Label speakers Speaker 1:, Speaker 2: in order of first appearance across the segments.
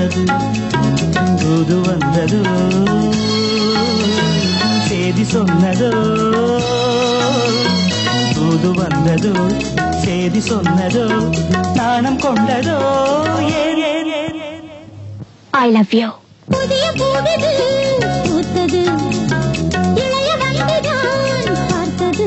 Speaker 1: பூத்தது தூது வந்ததோ செய்தி சொன்னதோ தூது வந்ததோ செய்தி சொன்னதோ நாணம் கொண்டதோ ஏன் ஏன் ஏன் ஏன்
Speaker 2: ஐ லவ் யூ
Speaker 3: புதிய பூவிது பூத்தது இளைய வந்துதான் பார்த்தது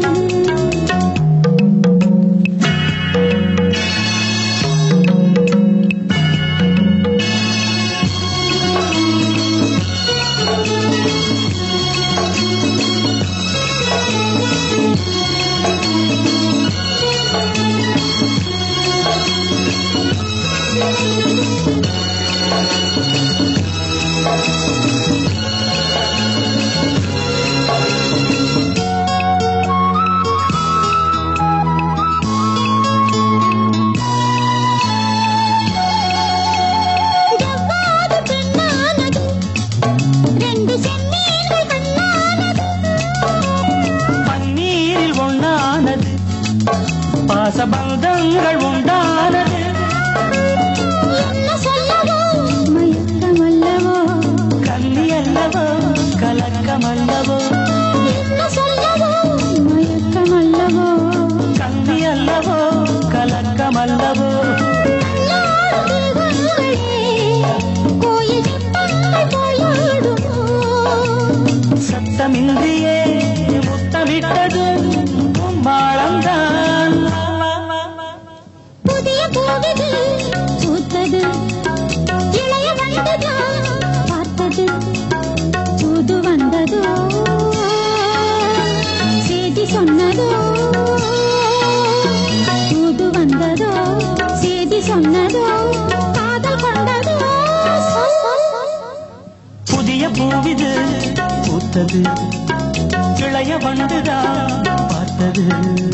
Speaker 3: ஜவ்வாது பெண்ணானது ரெண்டு செம்மீன்கள் கண்ணானது
Speaker 1: பன்னீரில் ஒண்ணானது பாசபந்தங்கள் உண்டானது
Speaker 3: என்ன சொல்லவோ மயக்கமல்லவோ
Speaker 1: கண்ணி அல்லவோ கலக்கமல்லவோ
Speaker 3: என்ன சொல்லவோ மயக்கமல்லவோ
Speaker 1: கண்ணி அல்லவோ கலக்கமல்லவோ
Speaker 3: கோயில் சிற்பங்கள் போயாடுமோ
Speaker 1: சத்தமின்றியே முத்தமிட்டது மாளம்தான்
Speaker 3: புதிய பூவிது பூத்தது இளைய வந்ததா பார்த்தது புது வந்ததோ செய்தி சொன்னதோ புது வந்ததோ செய்தி சொன்னதோ காதல் கொண்டதோ
Speaker 1: புதிய பூவிது பூத்தது இளைய வண்டுதான் பார்த்தது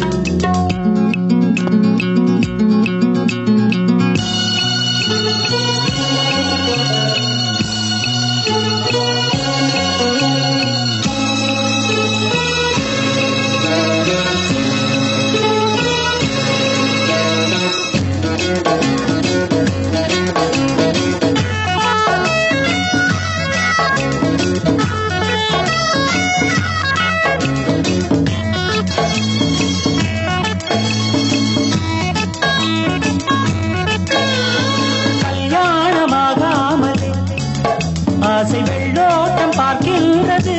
Speaker 1: கல்யாணமாகாமல் ஆசை வெள்ளோட்டம் பார்க்கின்றது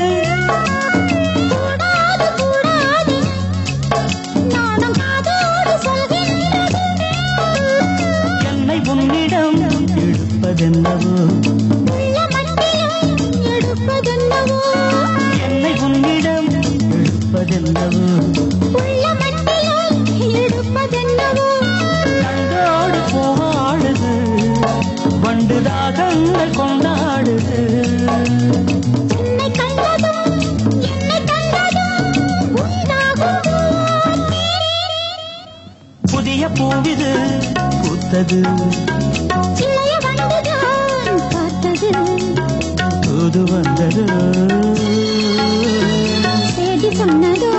Speaker 3: கூடாது கூடாது நானும் காதோடு சொல்கின்றது
Speaker 1: என்னை உன்னிடம் எடுப்பதென்னவோ
Speaker 3: உள்ள மட்டிலும் எடுப்பதென்னவோ
Speaker 1: என்னை உன்னிடம் எடுப்பதென்னவோ
Speaker 3: உள்ள மட்டிலும் எடுப்பதென்னவோ
Speaker 1: கண்டோடு போவாடுது வண்டு தாகங்கள் கொண்டாடுது
Speaker 3: என்னை கண்டதும் என்னை கண்டதும் உண்டாகும்
Speaker 1: புதிய பூவிது பூத்தது
Speaker 3: இளைய வந்துதான் பார்த்தது
Speaker 1: தூது வந்தது
Speaker 3: செய்தி சொன்னதோ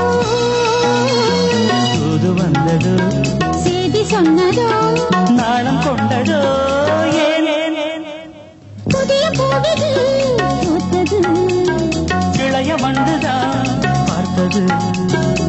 Speaker 1: தூது வந்தது
Speaker 3: செய்தி சொன்னதோ
Speaker 1: நாணம் கொண்டதோ ஏன் ஏன் ஏன் ஏன்?
Speaker 3: புதிய பூவிது பூத்தது
Speaker 1: இளைய வண்டுதான் பார்த்தது